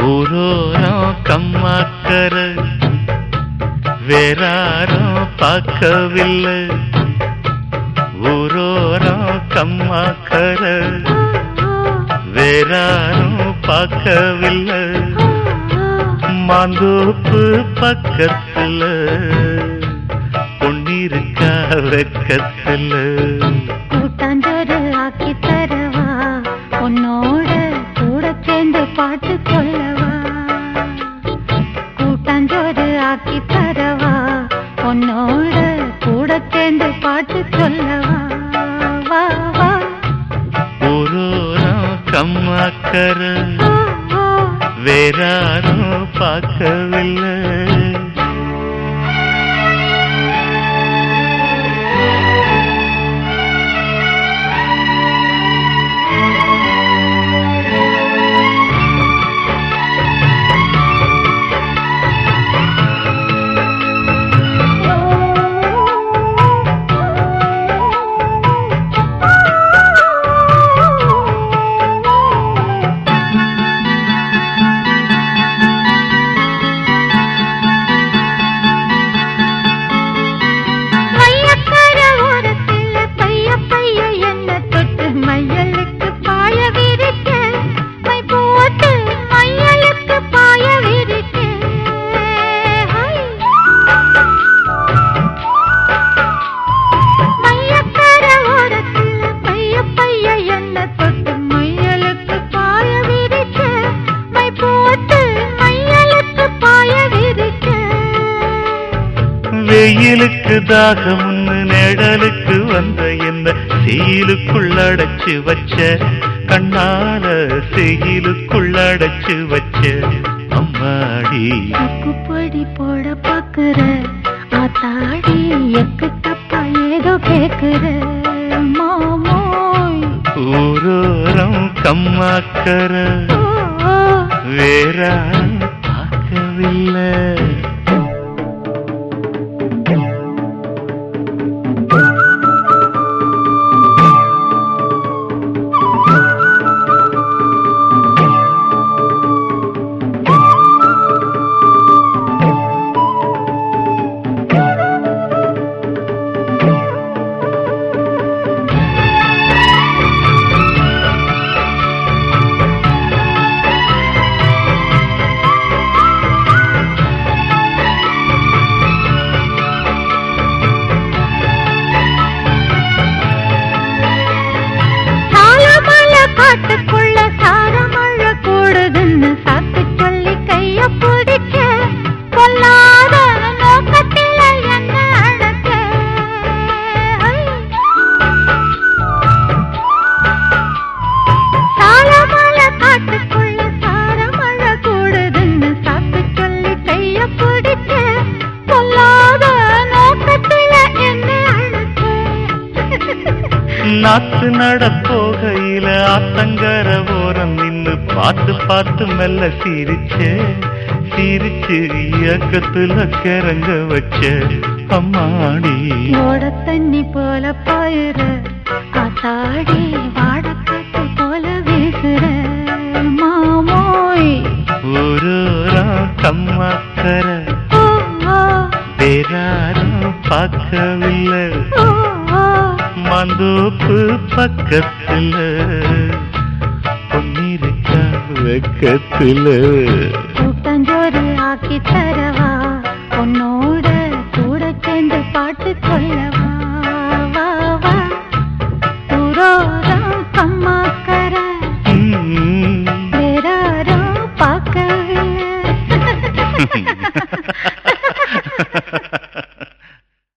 ஊரோரம் கம்மாக்கர வேறாரும் பார்க்கவில்லை ஊரோரம் கம்மாக்கர வேறாரும் பார்க்கவில்லை மாந்தோப்பு பக்கத்துல பொன்னிருக்கா வெக்கத்துல கூட்டாஞ்சோறு ஆக்கி தரவா உன்னோட கூட சேர்ந்து பாட்டு சொல்லவா கூட்டாஞ்சோறு ஆக்கி தரவா உன்னோட கூட சேர்ந்து பாட்டு சொல்லவா வா வா ஊரோரம் கம்மாக்கர ஓ, ஓ. வேறாரும் பார்க்கவில்லை மையக்கார ஓரத்துல பைய பைய என்ன தொட்டு மையலுக்கு பாய விரிக்க மை போட்டு மையலுக்கு பாய விரிக்க மையக்கார ஓரத்துல பைய பைய என்ன தொட்டு மையலுக்கு பாய விரிக்க மை போட்டு மையலுக்கு பாய விரிக்க வெயிலுக்கு தாகம்னு நிழலுக்கு வந்த என்ன செயலுக்குள்ளடைச்சு வச்ச கண்ணால செயலுக்குள்ளடைச்சு வச்ச அம்மாடி குப்படி போட பாக்குற ஆத்தாடி எக்கு தப்பா ஏதோ கேக்குற மாமோய் ஊரோரம் கம்மாக்கர ஓ, ஓ. வேற பார்க்கவில்லை சாலமலை காட்டுக்குள்ள சாரமழை கூடுதுன்னு சாக்கு சொல்லி கைய பிடிக்க கொல்லாத நோக்கத்தில என்ன அழைக்க சாலமலை காட்டுக்குள்ள சாரமழை கூடுதுன்னு சாக்கு சொல்லி கைய பிடிக்க கொல்லாத நோக்கத்தில என்ன அழைக்க நாத்து நட போகையில ஆத்தங்கர ஓரம் நின்னு பார்த்து பார்த்து மெல்ல சிரிச்ச சிரிச்சு இயக்கத்துல கிறங்க வச்ச அம்மாடி ஓட தண்ணி போல பாயுற காத்தாடி வாடக்காத்து போல வீசுற மாமோய் ஊரோரா கம்மாக்கர ஓ, ஓ, வேறாரும் பார்க்கவில்லை ஓ, ஓ. மந்தோப்பு பக்கத்துல பொன்னிருக்கா வெக்கத்துல கூட்டஞ்சோறு ஆக்கி தரவா உன்னோட கூட சேர்ந்து பாட்டு சொல்லவா வா வா ஊரோரம் கம்மாக்கர ம். வேறாரும் பார்க்கவில்லை